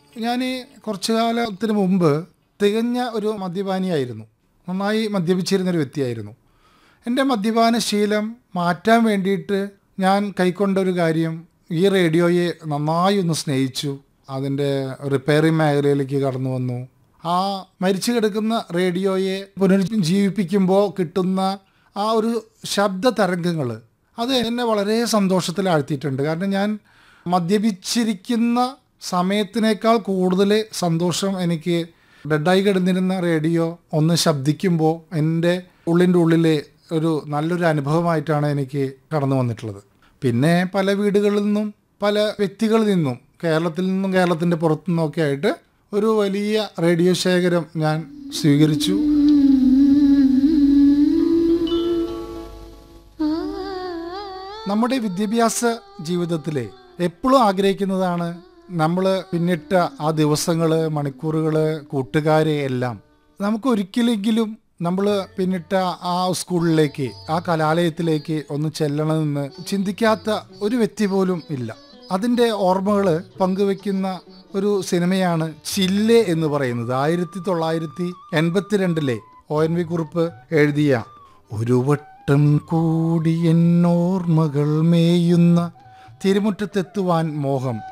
ഞാൻ കുറച്ചു കാലത്തിന് മുമ്പ് തികഞ്ഞ ഒരു മദ്യപാനിയായിരുന്നു നന്നായി മദ്യപിച്ചിരുന്നൊരു വ്യക്തിയായിരുന്നു എൻ്റെ മദ്യപാന ശീലം മാറ്റാൻ വേണ്ടിയിട്ട് ഞാൻ കൈക്കൊണ്ട ഒരു കാര്യം ഈ റേഡിയോയെ നന്നായി ഒന്ന് സ്നേഹിച്ചു അതിൻ്റെ റിപ്പയറിംഗ് മേഖലയിലേക്ക് കടന്നു വന്നു ആ മരിച്ചു കിടക്കുന്ന റേഡിയോയെ പുനരുജ്ജീവിപ്പിക്കുമ്പോൾ കിട്ടുന്ന ആ ഒരു ശബ്ദ തരംഗങ്ങൾ അത് എന്നെ വളരെ സന്തോഷത്തിലാഴ്ത്തിയിട്ടുണ്ട് കാരണം ഞാൻ മദ്യപിച്ചിരിക്കുന്ന സമയത്തിനേക്കാൾ കൂടുതൽ സന്തോഷം എനിക്ക് ഡെഡായി കിടന്നിരുന്ന റേഡിയോ ഒന്ന് ശബ്ദിക്കുമ്പോൾ എൻ്റെ ഉള്ളിൻ്റെ ഉള്ളിലെ ഒരു നല്ലൊരു അനുഭവമായിട്ടാണ് എനിക്ക് കടന്നു വന്നിട്ടുള്ളത് പിന്നെ പല വീടുകളിൽ നിന്നും പല വ്യക്തികളിൽ നിന്നും കേരളത്തിൽ നിന്നും കേരളത്തിൻ്റെ പുറത്തു നിന്നൊക്കെ ആയിട്ട് ഒരു വലിയ റേഡിയോ ശേഖരം ഞാൻ സ്വീകരിച്ചു നമ്മുടെ വിദ്യാഭ്യാസ ജീവിതത്തിലെ എപ്പോഴും ആഗ്രഹിക്കുന്നതാണ് നമ്മൾ പിന്നിട്ട ആ ദിവസങ്ങൾ മണിക്കൂറുകൾ കൂട്ടുകാരെ എല്ലാം നമുക്ക് ഒരിക്കലെങ്കിലും നമ്മൾ പിന്നിട്ട ആ സ്കൂളിലേക്ക് ആ കലാലയത്തിലേക്ക് ഒന്ന് ചെല്ലണമെന്ന് ചിന്തിക്കാത്ത ഒരു വ്യക്തി പോലും ഇല്ല അതിൻ്റെ ഓർമ്മകൾ പങ്കുവെക്കുന്ന ഒരു സിനിമയാണ് ചില്ലെ എന്ന് പറയുന്നത് ആയിരത്തി തൊള്ളായിരത്തി എൺപത്തിരണ്ടിലെ ഒ എൻ വി കുറിപ്പ് എഴുതിയ ഒരു വട്ടം കൂടി എന്നോർമ്മകൾ മേയുന്ന തിരുമുറ്റത്തെത്തുവാൻ മോഹം